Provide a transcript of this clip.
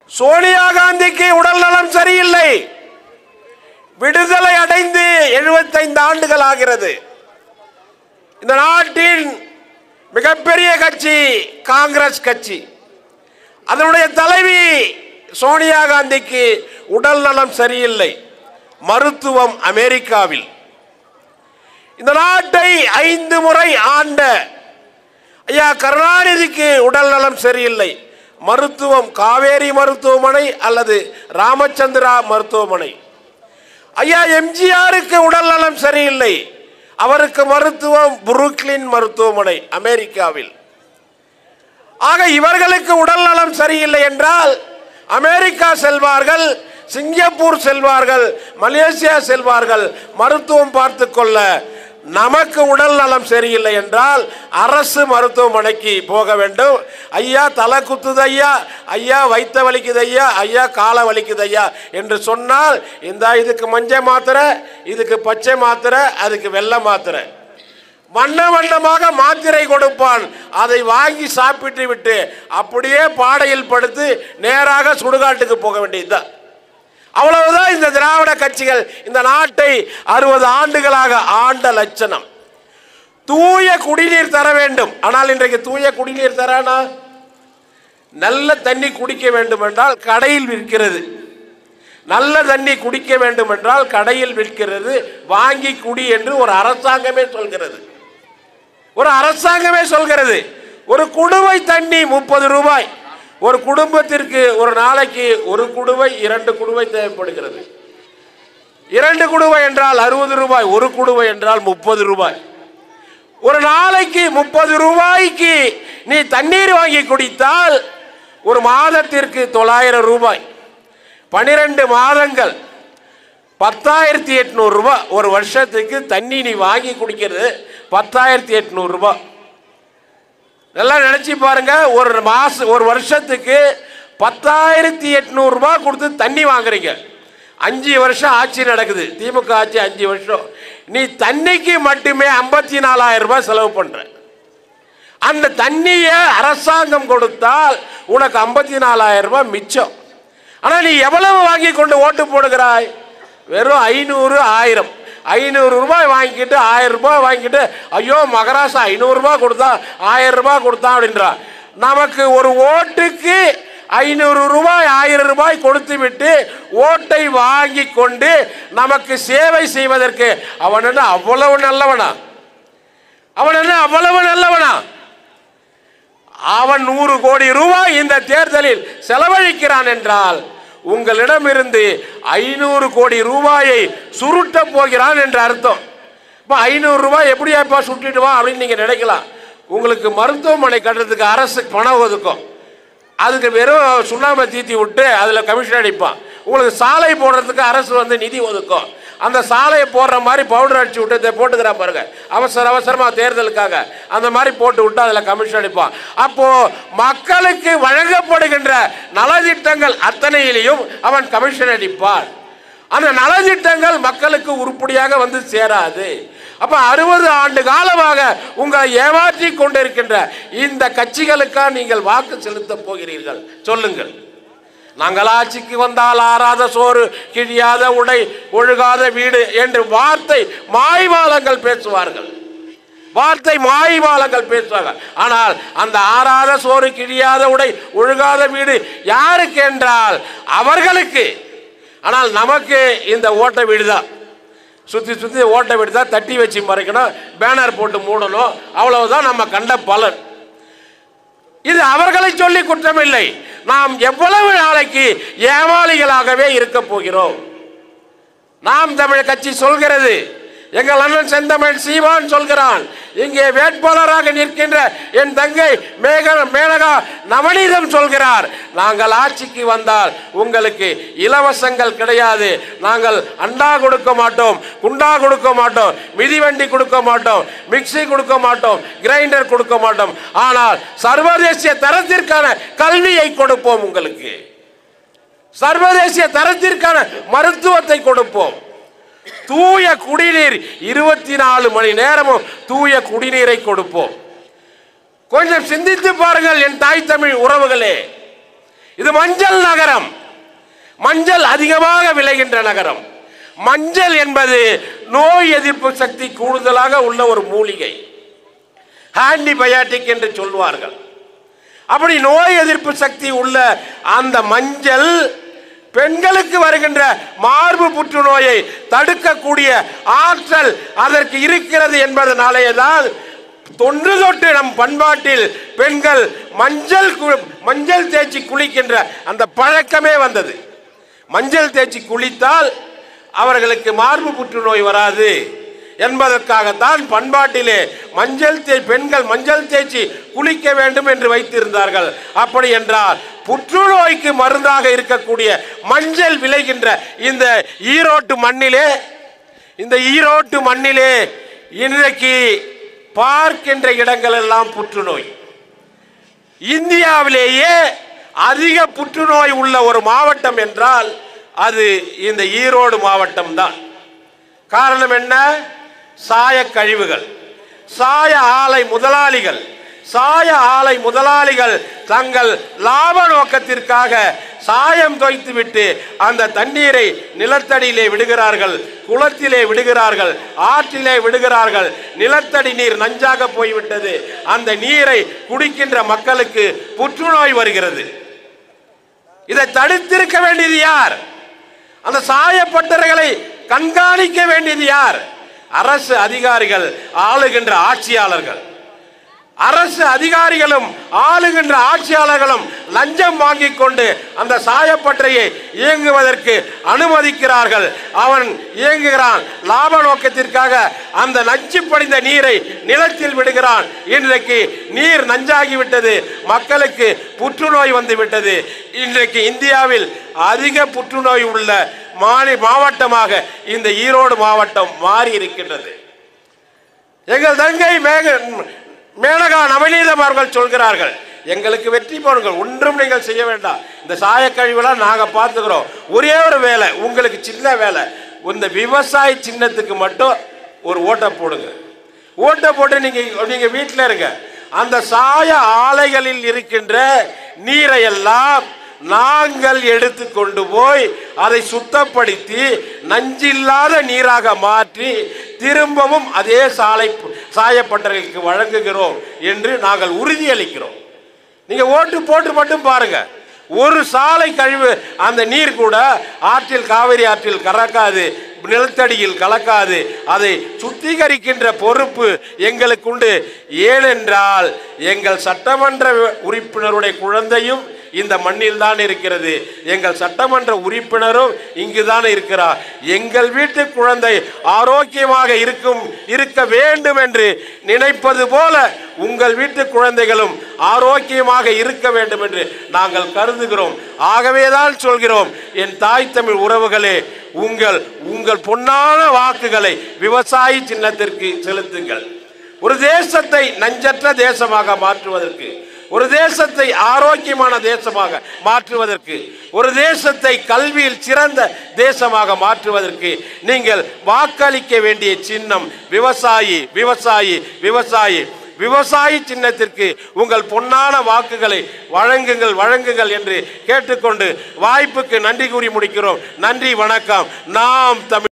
சோனியா காந்திக்கு உடல் நலம் சரியில்லை விடுதலை அடைந்து 75 ஆண்டுகள் ஆகிறது இந்த நாட்டின் மிகப்பெரிய கட்சி காங்கிரஸ் கட்சி அதனுடைய தலைவி சோனியா காந்திக்கு உடல் நலம் சரியில்லை மருத்துவம் அமெரிக்காவில் இந்த நாட்டை ஐந்து முறை ஆண்ட ஐயா கருணாநிதிக்கு உடல் நலம் சரியில்லை மருத்துவம் காவேரி மருத்துவமனை அல்லது ராமச்சந்திரா மருத்துவமனை ஐயா எம்ஜிஆருக்கு உடல் நலம் சரியில்லை அவருக்கு மருத்துவம் புருக்லின் மருத்துவமனை அமெரிக்காவில் ஆக இவர்களுக்கு உடல் நலம் சரியில்லை என்றால் அமெரிக்கா செல்வார்கள் சிங்கப்பூர் செல்வார்கள் மலேசியா செல்வார்கள் மருத்துவம் பார்த்து கொள்ள நமக்கு உடல் நலம் சரியில்லை என்றால் அரசு மருத்துவமனைக்கு போக வேண்டும் ஐயா தலை குத்துது ஐயா ஐயா வைத்த வலிக்குது ஐயா ஐயா காலை வலிக்குது ஐயா என்று சொன்னால் இந்த இதுக்கு மஞ்சள் மாத்திரை இதுக்கு பச்சை மாத்திரை அதுக்கு வெள்ளை மாத்திரை வண்ண வண்ணமாக மாத்திரை கொடுப்பான் அதை வாங்கி சாப்பிட்டு விட்டு அப்படியே பாடையில் படுத்து நேராக சுடுகாட்டுக்கு போக வேண்டியதுதான் அவ்வளவுதான் இந்த திராவிட கட்சிகள் இந்த நாட்டை அறுபது ஆண்டுகளாக ஆண்ட லட்சணம் தூய குடிநீர் தர வேண்டும் ஆனால் இன்றைக்கு தூய குடிநீர் தரானா நல்ல தண்ணி குடிக்க வேண்டும் என்றால் கடையில் விற்கிறது நல்ல தண்ணி குடிக்க வேண்டும் என்றால் கடையில் விற்கிறது வாங்கி குடி என்று ஒரு அரசாங்கமே சொல்கிறது ஒரு அரசாங்கமே சொல்கிறது ஒரு குடுவை தண்ணி முப்பது ரூபாய் ஒரு குடும்பத்திற்கு ஒரு நாளைக்கு ஒரு குடுவை இரண்டு குடுவை தேவைப்படுகிறது இரண்டு குடுவை என்றால் அறுபது ரூபாய் ஒரு குடுவை என்றால் முப்பது ரூபாய் ஒரு நாளைக்கு முப்பது ரூபாய்க்கு நீ தண்ணீர் வாங்கி குடித்தால் ஒரு மாதத்திற்கு தொள்ளாயிரம் ரூபாய் பனிரெண்டு மாதங்கள் பத்தாயிரத்தி எட்நூறு ரூபாய் ஒரு வருஷத்துக்கு தண்ணி நீ வாங்கி குடிக்கிறது பத்தாயிரத்தி எட்நூறு ரூபாய் நல்லா நினைச்சு பாருங்க ஒரு மாசம் ஒரு வருஷத்துக்கு பத்தாயிரத்தி எட்நூறு ரூபாய் கொடுத்து தண்ணி வாங்குறீங்க அஞ்சு வருஷம் ஆட்சி நடக்குது திமுக ஆட்சி அஞ்சு வருஷம் நீ தண்ணிக்கு மட்டுமே ஐம்பத்தி நாலாயிரம் ரூபாய் செலவு பண்ற அந்த தண்ணியை அரசாங்கம் கொடுத்தால் உனக்கு ஐம்பத்தி நாலாயிரம் ரூபாய் மிச்சம் ஆனால் நீ எவ்வளவு வாங்கி கொண்டு ஓட்டு போடுகிறாய் வெறும் ஐநூறு ஆயிரம் ஐநூறு ரூபாய் வாங்கிக்கிட்டு ஆயிரம் ரூபாய் வாங்கிட்டு ஐயோ மகராசா ஐநூறு ரூபாய் கொடுத்தா ஆயிரம் ரூபாய் கொடுத்தா அப்படின்றா நமக்கு ஒரு ஓட்டுக்கு ஐநூறு ரூபாய் ஆயிரம் ரூபாய் கொடுத்து விட்டு ஓட்டை வாங்கி கொண்டு நமக்கு சேவை செய்வதற்கு அவன் என்ன அவ்வளவு நல்லவனா அவன் என்ன அவ்வளவு நல்லவனா அவன் நூறு கோடி ரூபாய் இந்த தேர்தலில் செலவழிக்கிறான் என்றால் உங்களிடமிருந்து ஐநூறு கோடி ரூபாயை சுருட்ட போகிறான் என்று அர்த்தம் இப்போ ஐநூறு ரூபாய் எப்படியாப்பா சுட்டிடுவான் அப்படின்னு நீங்கள் நினைக்கலாம் உங்களுக்கு மருத்துவமனை கட்டுறதுக்கு அரசு பணம் ஒதுக்கும் அதுக்கு வெறும் சுண்ணாம்பை தீத்தி விட்டு அதில் கமிஷன் அடிப்பான் உங்களுக்கு சாலை போடுறதுக்கு அரசு வந்து நிதி ஒதுக்கும் அந்த சாலையை போடுற மாதிரி பவுடர் அடிச்சு விட்டு இதை போட்டுக்கிறான் பாருங்க அவசர அவசரமாக தேர்தலுக்காக அந்த மாதிரி போட்டு விட்டு அதில் கமிஷன் அடிப்பான் அப்போ மக்களுக்கு வழங்கப்படுகின்ற நலத்திட்டங்கள் அத்தனையிலையும் அவன் கமிஷன் அடிப்பான் அந்த நலத்திட்டங்கள் மக்களுக்கு உருப்படியாக வந்து சேராது அப்ப அறுபது ஆண்டு காலமாக உங்களை ஏமாற்றி கொண்டிருக்கின்ற இந்த கட்சிகளுக்கா நீங்கள் வாக்கு செலுத்த போகிறீர்கள் சொல்லுங்கள் நாங்கள் ஆட்சிக்கு வந்தால் ஆறாத சோறு கிழியாத உடை ஒழுகாத வீடு என்று வார்த்தை மாய்வாளங்கள் பேசுவார்கள் வார்த்தை மாய்வாளங்கள் பேசுவார்கள் ஆனால் அந்த ஆறாத சோறு கிழியாத உடை ஒழுகாத வீடு யாருக்கு என்றால் அவர்களுக்கு ஆனால் நமக்கு இந்த ஓட்ட வீடு தான் சுற்றி சுற்றி ஓட்ட வீடு தான் தட்டி வச்சு மறைக்கணும் பேனர் போட்டு மூடணும் அவ்வளவுதான் நம்ம கண்ட பலன் இது அவர்களை சொல்லி குற்றமில்லை நாம் எவ்வளவு நாளைக்கு ஏமாளிகளாகவே இருக்க போகிறோம் நாம் தமிழ் கட்சி சொல்கிறது எங்கள் அண்ணன் செந்தமிழ் சீவான் சொல்கிறான் இங்கே வேட்பாளராக நிற்கின்ற என் தங்கை மேக மேனகா நவநீதம் சொல்கிறார் நாங்கள் ஆட்சிக்கு வந்தால் உங்களுக்கு இலவசங்கள் கிடையாது நாங்கள் அண்டா கொடுக்க மாட்டோம் குண்டா கொடுக்க மாட்டோம் மிதிவண்டி கொடுக்க மாட்டோம் மிக்சி கொடுக்க மாட்டோம் கிரைண்டர் கொடுக்க மாட்டோம் ஆனால் சர்வதேசிய தரத்திற்கான கல்வியை கொடுப்போம் உங்களுக்கு சர்வதேசிய தரத்திற்கான மருத்துவத்தை கொடுப்போம் தூய குடிநீர் இருபத்தி நாலு மணி நேரமும் தூய குடிநீரை கொடுப்போம் கொஞ்சம் சிந்தித்து பாருங்கள் என் தாய் தமிழ் உறவுகளே இது மஞ்சள் நகரம் மஞ்சள் அதிகமாக விளைகின்ற நகரம் மஞ்சள் என்பது நோய் எதிர்ப்பு சக்தி கூடுதலாக உள்ள ஒரு மூலிகை ஆன்டிபயாட்டிக் என்று சொல்வார்கள் அப்படி நோய் எதிர்ப்பு சக்தி உள்ள அந்த மஞ்சள் பெண்களுக்கு வருகின்ற மார்பு புற்றுநோயை தடுக்கக்கூடிய ஆற்றல் அதற்கு இருக்கிறது என்பதனாலேயே தான் தொன்று தொட்டு நம் பண்பாட்டில் பெண்கள் மஞ்சள் கு- மஞ்சள் தேய்ச்சி குளிக்கின்ற அந்த பழக்கமே வந்தது மஞ்சள் தேய்ச்சி குளித்தால் அவர்களுக்கு மார்பு புற்றுநோய் வராது என்பதற்காகத்தான் பண்பாட்டிலே மஞ்சள் தே பெண்கள் மஞ்சள் தேய்ச்சி குளிக்க வேண்டும் என்று வைத்திருந்தார்கள் அப்படி என்றால் புற்றுநோய்க்கு மருந்தாக இருக்கக்கூடிய மஞ்சள் விளைகின்ற இந்த ஈரோட்டு மண்ணிலே இந்த ஈரோட்டு மண்ணிலே இன்றைக்கு பார்க்கின்ற இடங்கள் எல்லாம் புற்றுநோய் இந்தியாவிலேயே அதிக புற்றுநோய் உள்ள ஒரு மாவட்டம் என்றால் அது இந்த ஈரோடு மாவட்டம் தான் காரணம் என்ன சாய கழிவுகள் சாய ஆலை முதலாளிகள் சாய ஆலை முதலாளிகள் தங்கள் லாப நோக்கத்திற்காக சாயம் தோய்த்துவிட்டு அந்த தண்ணீரை நிலத்தடியிலே விடுகிறார்கள் குளத்திலே விடுகிறார்கள் ஆற்றிலே விடுகிறார்கள் நிலத்தடி நீர் நஞ்சாக போய்விட்டது அந்த நீரை குடிக்கின்ற மக்களுக்கு புற்றுநோய் வருகிறது இதை தடுத்திருக்க வேண்டியது யார் அந்த சாயப்பட்டறைகளை கண்காணிக்க வேண்டியது யார் அரசு அதிகாரிகள் ஆளுகின்ற ஆட்சியாளர்கள் அரசு அதிகாரிகளும் ஆளுகின்ற ஆட்சியாளர்களும் லஞ்சம் வாங்கிக் கொண்டு அந்த சாயப்பட்டறையை இயங்குவதற்கு அனுமதிக்கிறார்கள் அவன் இயங்குகிறான் லாப நோக்கத்திற்காக அந்த நஞ்சு படிந்த நீரை நிலத்தில் விடுகிறான் இன்றைக்கு நீர் நஞ்சாகிவிட்டது மக்களுக்கு புற்றுநோய் வந்து விட்டது இன்றைக்கு இந்தியாவில் அதிக புற்றுநோய் உள்ள மாநி மாவட்டமாக இந்த ஈரோடு மாவட்டம் மாறி இருக்கின்றது எங்கள் தங்கை மேக மேனகா நவநீதம் அவர்கள் சொல்கிறார்கள் எங்களுக்கு வெற்றி போடுங்கள் ஒன்றும் நீங்கள் செய்ய வேண்டாம் இந்த சாயக்கழிவுலாம் நாங்கள் பார்த்துக்கிறோம் ஒரே ஒரு வேலை உங்களுக்கு சின்ன வேலை இந்த விவசாய சின்னத்துக்கு மட்டும் ஒரு ஓட்டை போடுங்க ஓட்டை போட்டு நீங்கள் நீங்கள் வீட்டில் இருங்க அந்த சாய ஆலைகளில் இருக்கின்ற நீரை எல்லாம் நாங்கள் எடுத்து கொண்டு போய் அதை சுத்தப்படுத்தி நஞ்சில்லாத நீராக மாற்றி திரும்பவும் அதே சாலை சாயப்பட்டறைகளுக்கு வழங்குகிறோம் என்று நாங்கள் உறுதியளிக்கிறோம் நீங்க ஓட்டு போட்டு மட்டும் பாருங்க ஒரு சாலை கழிவு அந்த நீர் கூட ஆற்றில் காவிரி ஆற்றில் கலக்காது நிலத்தடியில் கலக்காது அதை சுத்திகரிக்கின்ற பொறுப்பு எங்களுக்கு உண்டு ஏனென்றால் எங்கள் சட்டமன்ற உறுப்பினருடைய குழந்தையும் இந்த மண்ணில் தான் இருக்கிறது எங்கள் சட்டமன்ற உறுப்பினரும் இங்குதான் இருக்கிறார் எங்கள் வீட்டு குழந்தை ஆரோக்கியமாக இருக்கும் இருக்க வேண்டும் என்று நினைப்பது போல உங்கள் வீட்டு குழந்தைகளும் ஆரோக்கியமாக இருக்க வேண்டும் என்று நாங்கள் கருதுகிறோம் ஆகவேதான் சொல்கிறோம் என் தாய் தமிழ் உறவுகளே உங்கள் உங்கள் பொன்னான வாக்குகளை விவசாயி சின்னத்திற்கு செலுத்துங்கள் ஒரு தேசத்தை நஞ்சற்ற தேசமாக மாற்றுவதற்கு ஒரு தேசத்தை ஆரோக்கியமான தேசமாக மாற்றுவதற்கு ஒரு தேசத்தை கல்வியில் சிறந்த தேசமாக மாற்றுவதற்கு நீங்கள் வாக்களிக்க வேண்டிய சின்னம் விவசாயி விவசாயி விவசாயி விவசாயி சின்னத்திற்கு உங்கள் பொன்னான வாக்குகளை வழங்குங்கள் வழங்குங்கள் என்று கேட்டுக்கொண்டு வாய்ப்புக்கு நன்றி கூறி முடிக்கிறோம் நன்றி வணக்கம் நாம் தமிழ்